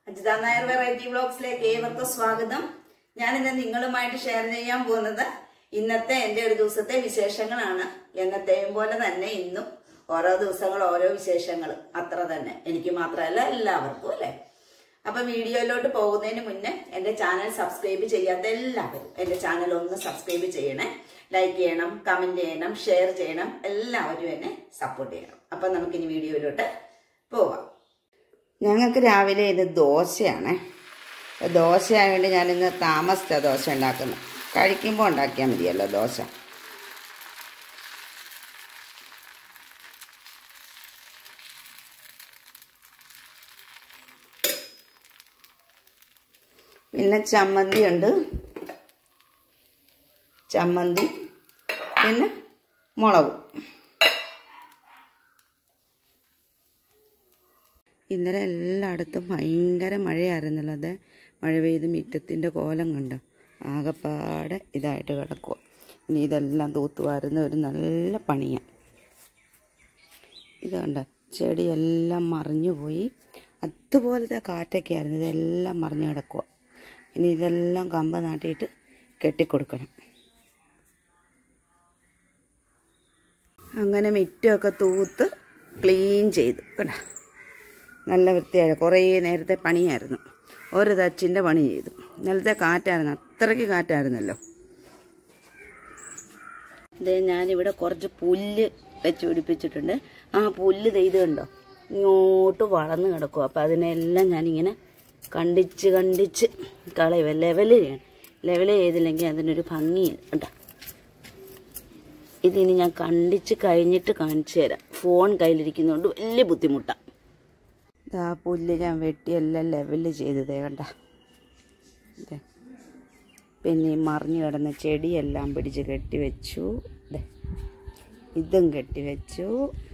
Ajitha Nair variety വ്ളോഗ്സിലേക്ക് ഏവർക്കും സ്വാഗതം ഞാൻ ഇന്ന് നിങ്ങളുമായിട്ട് ഷെയർ ചെയ്യാൻ പോകുന്നത് ഇന്നത്തെ എൻ്റെ ഒരു ദിവസത്തെ വിശേഷങ്ങളാണ് എന്നത്തെയും പോലെ തന്നെ ഇന്നും ഓരോ ദിവസങ്ങൾ ഓരോ വിശേഷങ്ങൾ അത്ര തന്നെ എനിക്ക് മാത്രമല്ല എല്ലാവർക്കും അല്ലേ അപ്പൊ വീഡിയോയിലോട്ട് പോകുന്നതിന് മുന്നേ എൻ്റെ ചാനൽ സബ്സ്ക്രൈബ് ചെയ്യാത്ത എല്ലാവരും എൻ്റെ ചാനൽ ഒന്ന് സബ്സ്ക്രൈബ് ചെയ്യണേ ലൈക്ക് ചെയ്യണം കമന്റ് ചെയ്യണം ഷെയർ ചെയ്യണം എല്ലാവരും എന്നെ സപ്പോർട്ട് ചെയ്യണം അപ്പൊ നമുക്കിനി വീഡിയോയിലോട്ട് പോവാം ഞങ്ങൾക്ക് രാവിലെ ഇത് ദോശയാണ് ദോശ ആയതുകൊണ്ട് ഞാനിന്ന് താമസിച്ച ദോശ ഉണ്ടാക്കുന്നത് കഴിക്കുമ്പോൾ ഉണ്ടാക്കിയാൽ മതിയല്ലോ ദോശ പിന്നെ ചമ്മന്തി ഉണ്ട് ചമ്മന്തി പിന്നെ മുളകും ഇന്നലെ എല്ലായിടത്തും ഭയങ്കര മഴയായിരുന്നല്ലോ അതെ മഴ പെയ്ത് മിറ്റത്തിൻ്റെ കോലം കണ്ടോ ആകപ്പാടെ ഇതായിട്ട് കിടക്കുക ഇനി ഇതെല്ലാം തൂത്തുവാരുന്ന ഒരു നല്ല പണിയാണ് ഇത് കണ്ട ചെടിയെല്ലാം മറിഞ്ഞു പോയി അതുപോലത്തെ കാറ്റൊക്കെ ആയിരുന്നു ഇതെല്ലാം മറിഞ്ഞു കിടക്കുക ഇനി ഇതെല്ലാം കമ്പ നാട്ടിയിട്ട് കെട്ടിക്കൊടുക്കണം അങ്ങനെ മിറ്റമൊക്കെ തൂത്ത് ക്ലീൻ ചെയ്തു കേട്ടോ നല്ല വൃത്തിയായി കുറേ നേരത്തെ പണിയായിരുന്നു ഒരു തച്ചിൻ്റെ പണി ചെയ്തു ഇന്നലത്തെ കാറ്റായിരുന്നു അത്രയ്ക്ക് കാറ്റായിരുന്നല്ലോ ഇതേ ഞാനിവിടെ കുറച്ച് പുല്ല് വെച്ച് പിടിപ്പിച്ചിട്ടുണ്ട് ആ പുല്ല് ഇത് കണ്ടോ ഇങ്ങോട്ട് വളർന്ന് കിടക്കും അപ്പം അതിനെല്ലാം ഞാനിങ്ങനെ കണ്ടിച്ച് കണ്ടിച്ച് കളയുക ലെവൽ ചെയ്യണം ലെവൽ ചെയ്തില്ലെങ്കിൽ അതിനൊരു ഭംഗി കേട്ടോ ഇതിനി ഞാൻ കണ്ടിച്ച് കഴിഞ്ഞിട്ട് കാണിച്ചു തരാം ഫോൺ കയ്യിലിരിക്കുന്നതുകൊണ്ട് വലിയ ബുദ്ധിമുട്ടാണ് ഇതാ പുല്ല് ഞാൻ വെട്ടി എല്ലാം ലെവല് ചെയ്തതേ കണ്ട ദേ. പിന്നെ ഈ മറിഞ്ഞു കിടന്ന ചെടിയെല്ലാം പിടിച്ച് കെട്ടിവെച്ചു ദേ. ഇതും കെട്ടിവെച്ചു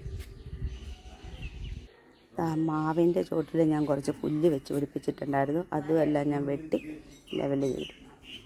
ആ മാവിൻ്റെ ചോട്ടിൽ ഞാൻ കുറച്ച് പുല്ല് വെച്ച് പിടിപ്പിച്ചിട്ടുണ്ടായിരുന്നു അതും എല്ലാം ഞാൻ വെട്ടി ലെവല് ചെയ്തു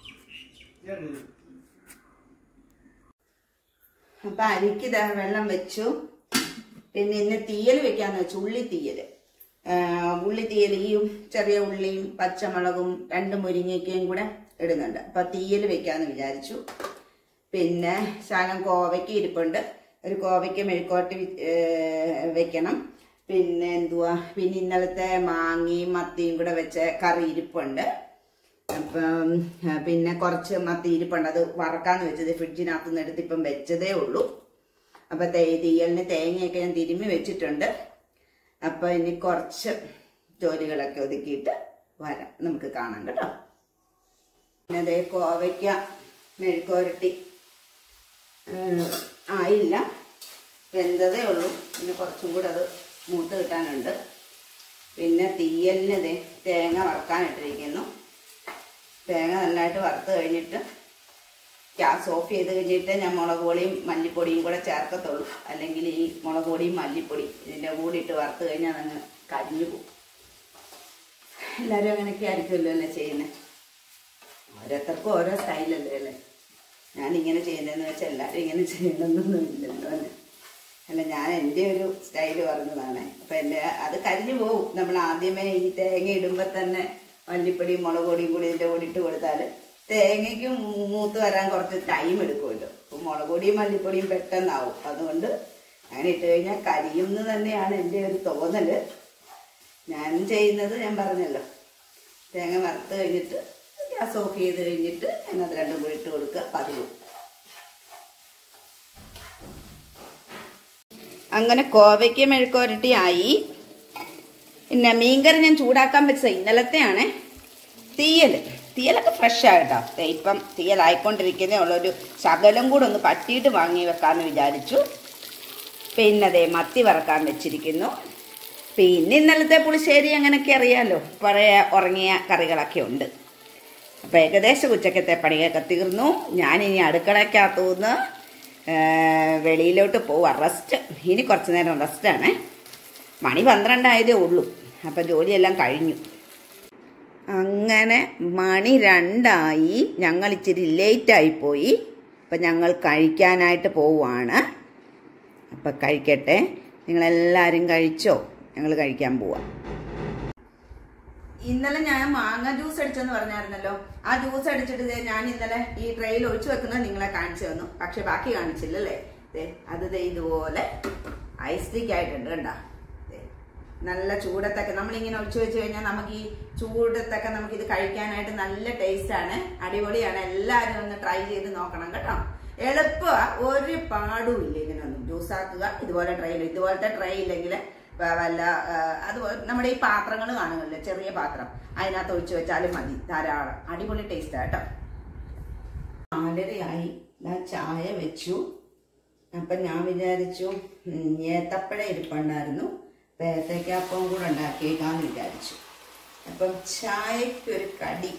അപ്പം അരിക്ക് ദാ വെള്ളം വെച്ചു പിന്നെ ഇന്ന് തീയൽ വെക്കാന്ന് വെച്ചു ഉള്ളി തീയൽ ഉള്ളി തീയൽ ഈ ചെറിയ ഉള്ളിയും പച്ചമുളകും രണ്ട് മുരിങ്ങയ്ക്കയും കൂടെ ഇടുന്നുണ്ട് അപ്പം തീയൽ വെക്കാന്ന് വിചാരിച്ചു പിന്നെ ശാലം കോവയ്ക്ക് ഇരിപ്പുണ്ട് ഒരു കോവയ്ക്ക് മെഴുക്കോട്ട് വി- ഏ, വെക്കണം പിന്നെ എന്തുവാ പിന്നെ ഇന്നലത്തെ മാങ്ങയും മത്തിയും കൂടെ വെച്ച കറി ഇരിപ്പുണ്ട് അപ്പം ആ, പിന്നെ കുറച്ച് മത്തി ഇരിപ്പുണ്ട് അത് വറക്കാന്ന് വെച്ചത് ഫ്രിഡ്ജിനകത്ത് നിന്ന് എടുത്ത് ഇപ്പം വെച്ചതേ ഉള്ളൂ അപ്പൊ തേ തീയലിന് തേങ്ങയൊക്കെ ഞാൻ തിരുമ്മി വെച്ചിട്ടുണ്ട് അപ്പൊ ഇനി കുറച്ച് ജോലികളൊക്കെ ഒതുക്കിയിട്ട് വരാം നമുക്ക് കാണാം കേട്ടോ പിന്നെ അതേ കോവയ്ക്ക മെഴുക്കുരട്ടി ഉം, ആയില്ല വെന്തതേ ഉള്ളൂ പിന്നെ കുറച്ചും കൂടെ അത് മൂത്ത് കിട്ടാനുണ്ട് പിന്നെ തീയലിന് ദേ തേങ്ങ വറക്കാനിട്ടിരിക്കുന്നു തേങ്ങ നല്ലതായിട്ട് വറുത്ത് കഴിഞ്ഞിട്ട് ഗ്യാസ് ഓഫ് ചെയ്ത് കഴിഞ്ഞിട്ട് ഞാൻ മുളക് പൊടിയും മല്ലിപ്പൊടിയും കൂടെ ചേർക്കത്തുള്ളൂ അല്ലെങ്കിൽ ഈ മുളക് പൊടിയും മല്ലിപ്പൊടി ഇതിൻ്റെ കൂടെ ഇട്ട് വറുത്ത് കഴിഞ്ഞാൽ അതങ്ങ് കരിഞ്ഞു പോകും എല്ലാവരും അങ്ങനെയൊക്കെ ആയിരിക്കുമല്ലോ അല്ലേ ചെയ്യുന്നത് ഓരോരുത്തർക്കും ഓരോ സ്റ്റൈലല്ലേ അല്ലേ ഞാനിങ്ങനെ ചെയ്യുന്നതെന്ന് വെച്ചാൽ എല്ലാവരും ഇങ്ങനെ ചെയ്യണമെന്നൊന്നും ഇല്ലല്ലോ അല്ലേ അല്ല ഞാൻ എൻ്റെ ഒരു സ്റ്റൈല് പറഞ്ഞതാണ് അപ്പം എൻ്റെ അത് കരിഞ്ഞു പോകും നമ്മൾ ആദ്യമേ ഈ തേങ്ങ ഇടുമ്പോൾ തന്നെ മല്ലിപ്പൊടിയും മുളക് പൊടിയും കൂടി ഇതിൻ്റെ കൂടി ഇട്ട് കൊടുത്താൽ തേങ്ങയ്ക്ക് മൂത്ത് വരാൻ കുറച്ച് ടൈം എടുക്കുമല്ലോ അപ്പം മുളക് പൊടിയും മല്ലിപ്പൊടിയും പെട്ടെന്നാവും അതുകൊണ്ട് അങ്ങനെ ഇട്ട് കഴിഞ്ഞാൽ കരിയുമെന്ന് തന്നെയാണ് എൻ്റെ ഒരു തോന്നൽ ഞാൻ ചെയ്യുന്നത് ഞാൻ പറഞ്ഞല്ലോ തേങ്ങ വറുത്ത് കഴിഞ്ഞിട്ട് ഗ്യാസ് ഓഫ് ചെയ്ത് കഴിഞ്ഞിട്ട് അതിനകത്ത് രണ്ടും കൂടി ഇട്ട് കൊടുക്കുക പതിവ് അങ്ങനെ കോവയ്ക്ക് മെഴുക്കുരട്ടി ആയി പിന്നെ മീൻകറി ഞാൻ ചൂടാക്കാൻ വെച്ചത് ഇന്നലത്തെയാണ് തീയൽ തീയലൊക്കെ ഫ്രഷ് ആയിട്ടോ ദേ ഇപ്പം തീയലായിക്കൊണ്ടിരിക്കുന്നേ ഉള്ളൊരു ശകലം കൂടെ ഒന്ന് പട്ടിയിട്ട് വാങ്ങി വെക്കാമെന്ന് വിചാരിച്ചു പിന്നെ ദേ മത്തി വറക്കാൻ വെച്ചിരിക്കുന്നു പിന്നെ ഇന്നലത്തെ പുളിശ്ശേരി അങ്ങനെയൊക്കെ അറിയാലോ പഴയ ഉറങ്ങിയ കറികളൊക്കെ ഉണ്ട് അപ്പോൾ ഏകദേശം ഉച്ചക്കത്തെ പണിയൊക്കെ തീർന്നു ഞാനിനി അടുക്കളയ്ക്കകത്തുനിന്ന് വെളിയിലോട്ട് പോവാം റെസ്റ്റ് ഇനി കുറച്ച് നേരം റെസ്റ്റാണ് മണി പന്ത്രണ്ടായതേ ഉള്ളൂ അപ്പം ജോലിയെല്ലാം കഴിഞ്ഞു അങ്ങനെ മണി രണ്ടായി ഞങ്ങൾ ഇച്ചിരി ലേറ്റായി പോയി അപ്പം ഞങ്ങൾ കഴിക്കാനായിട്ട് പോവുകയാണ് അപ്പം കഴിക്കട്ടെ നിങ്ങളെല്ലാവരും കഴിച്ചോ ഞങ്ങൾ കഴിക്കാൻ പോവാം ഇന്നലെ ഞാൻ മാങ്ങ ജ്യൂസ് അടിച്ചെന്ന് പറഞ്ഞായിരുന്നല്ലോ ആ ജ്യൂസ് അടിച്ചിട്ട് ദേ ഞാൻ ഇന്നലെ ഈ ട്രെയിൽ ഒഴിച്ചു വെക്കുന്നത് നിങ്ങളെ കാണിച്ചു തന്നു പക്ഷെ ബാക്കി കാണിച്ചില്ലല്ലേ ദേ അത് ദേ ഇതുപോലെ ഐസ് സ്റ്റിക്ക് ആയിട്ടുണ്ട് കണ്ട നല്ല ചൂടത്തൊക്കെ നമ്മളിങ്ങനെ ഒഴിച്ചു വെച്ച് കഴിഞ്ഞാൽ നമുക്ക് ഈ ചൂടത്തൊക്കെ നമുക്ക് ഇത് കഴിക്കാനായിട്ട് നല്ല ടേസ്റ്റ് ആണ് അടിപൊളിയാണ് എല്ലാവരും ഒന്ന് ട്രൈ ചെയ്ത് നോക്കണം കേട്ടോ എളുപ്പമാ ഒരു പാടും ഇല്ല ഇതിനൊന്നും ജ്യൂസ് ആക്കുക ഇതുപോലെ ട്രൈ ഇതുപോലത്തെ ട്രൈ ഇല്ലെങ്കിൽ വല്ല ആ, അതുപോലെ നമ്മുടെ ഈ പാത്രങ്ങൾ കാണുമല്ലോ ചെറിയ പാത്രം അതിനകത്ത് ഒഴിച്ചു വെച്ചാലും മതി ധാരാളം അടിപൊളി ടേസ്റ്റ് കേട്ടോ നാലരയായി ഞാൻ ചായ വെച്ചു അപ്പൊ ഞാൻ വിചാരിച്ചു ഉം, ഏത്തപ്പഴം ഇരിപ്പുണ്ടായിരുന്നു അപ്പൊ ഏത്തയ്ക്കാപ്പം കൂടെ ഉണ്ടാക്കിയേക്കാന്ന് വിചാരിച്ചു അപ്പം ചായക്കൊരു കടി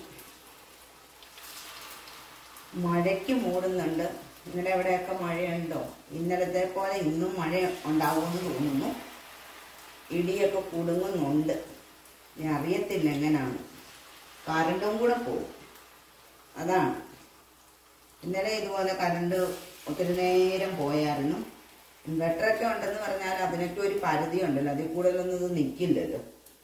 മഴയ്ക്ക് മൂടുന്നുണ്ട് നിങ്ങളുടെ എവിടെയൊക്കെ മഴയുണ്ടോ ഇന്നലത്തെ പോലെ ഇന്നും മഴ ഉണ്ടാവുമെന്ന് തോന്നുന്നു ഇടിയൊക്കെ കുടുങ്ങുന്നുണ്ട് ഞാൻ അറിയത്തില്ല എങ്ങനെയാണ് കറണ്ടും കൂടെ പോകും അതാണ് ഇന്നലെ ഇതുപോലെ കറണ്ട് ഒത്തിരി നേരം പോയായിരുന്നു ഇൻവെർട്ടറൊക്കെ ഉണ്ടെന്ന് പറഞ്ഞാൽ അതിനൊക്കെ ഒരു പരിധി ഉണ്ടല്ലോ അതിൽ കൂടുതലൊന്നും ഇത് നിൽക്കില്ലല്ലോ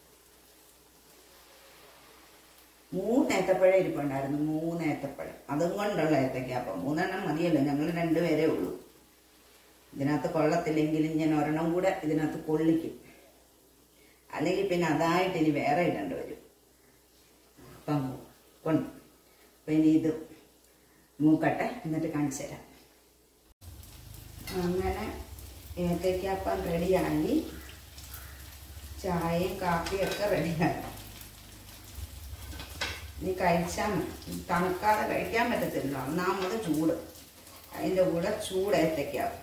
മൂന്ന് ഏത്തപ്പഴം ഇരിപ്പുണ്ടായിരുന്നു മൂന്ന് ഏത്തപ്പഴം അതും കൊണ്ടുള്ള ഏത്തയ്ക്കാപ്പം മൂന്നെണ്ണം മതിയല്ലോ ഞങ്ങൾ രണ്ടുപേരേ ഉള്ളൂ ഇതിനകത്ത് കൊള്ളത്തില്ലെങ്കിലും ഞാൻ ഒരെണ്ണം കൂടെ ഇതിനകത്ത് കൊള്ളിക്കും അല്ലെങ്കിൽ പിന്നെ അതായിട്ട് ഇനി വേറെ ഇടേണ്ടി വരും അപ്പം കൊണ്ട് അപ്പം ഇനി ഇത് മൂക്കട്ടെ എന്നിട്ട് കാണിച്ചു തരാം അങ്ങനെ ഏത്തയ്ക്കാപ്പം റെഡിയായി ചായയും കാപ്പിയും ഒക്കെ റെഡിയായി ഇനി കഴിച്ചാൽ മതി തണുക്കാതെ കഴിക്കാൻ പറ്റത്തില്ല ഒന്നാമത് ചൂട് അതിൻ്റെ കൂടെ ചൂട് ഏത്തയ്ക്കാവും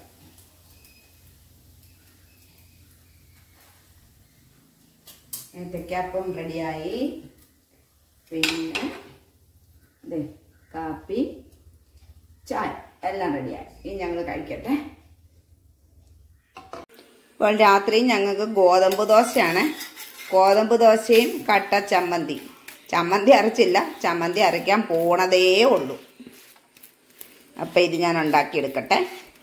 ഏത്തയ്ക്കാപ്പം റെഡിയായി പിന്നെ ദേ കാപ്പി ചായ എല്ലാം റെഡിയായി ഇനി ഞങ്ങൾ കഴിക്കട്ടെ ഇപ്പോൾ രാത്രി ഞങ്ങൾക്ക് ഗോതമ്പ് ദോശയാണ് ഗോതമ്പ് ദോശയും കട്ട ചമ്മന്തി ചമ്മന്തി അരച്ചില്ല ചമ്മന്തി അരയ്ക്കാൻ പോണതേ ഉള്ളൂ അപ്പം ഇത് ഞാൻ ഉണ്ടാക്കിയെടുക്കട്ടെ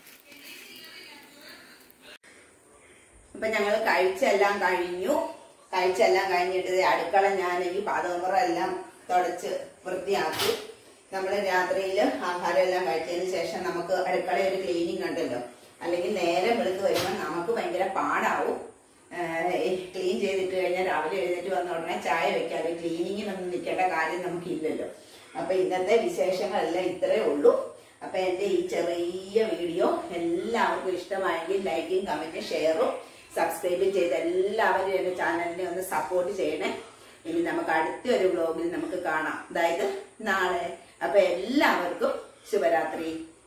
അപ്പം ഞങ്ങൾ കഴിച്ചെല്ലാം കഴിഞ്ഞു കഴിച്ചെല്ലാം കഴിഞ്ഞിട്ട് ദേ അടുക്കള ഞാൻ ഈ പാതകമുറ എല്ലാം തുടച്ച് വൃത്തിയാക്കി നമ്മൾ രാത്രിയിൽ ആഹാരം എല്ലാം കഴിച്ചതിന് ശേഷം നമുക്ക് അടുക്കള ഒരു ക്ലീനിങ് ഉണ്ടല്ലോ അല്ലെങ്കിൽ നേരെ വെളുത്ത് വരുമ്പോൾ നമുക്ക് ഭയങ്കര പാടാവും ക്ലീൻ ചെയ്തിട്ട് കഴിഞ്ഞാൽ രാവിലെ എഴുന്നേറ്റ് വന്ന ഉടനെ ചായ വെക്കാതെ ക്ലീനിങ്ങിനൊന്നും നിൽക്കേണ്ട കാര്യം നമുക്കില്ലല്ലോ അപ്പൊ ഇന്നത്തെ വിശേഷങ്ങളെല്ലാം ഇത്രയേ ഉള്ളൂ അപ്പൊ എന്റെ ഈ ചെറിയ വീഡിയോ എല്ലാവർക്കും ഇഷ്ടമായെങ്കിൽ ലൈക്കും കമന്റും ഷെയറും സബ്സ്ക്രൈബും ചെയ്ത് എല്ലാവരും എന്റെ ചാനലിനെ ഒന്ന് സപ്പോർട്ട് ചെയ്യണേ ഇനി നമുക്ക് അടുത്തൊരു വ്ലോഗിൽ നമുക്ക് കാണാം അതായത് നാളെ അപ്പൊ എല്ലാവർക്കും ശുഭരാത്രി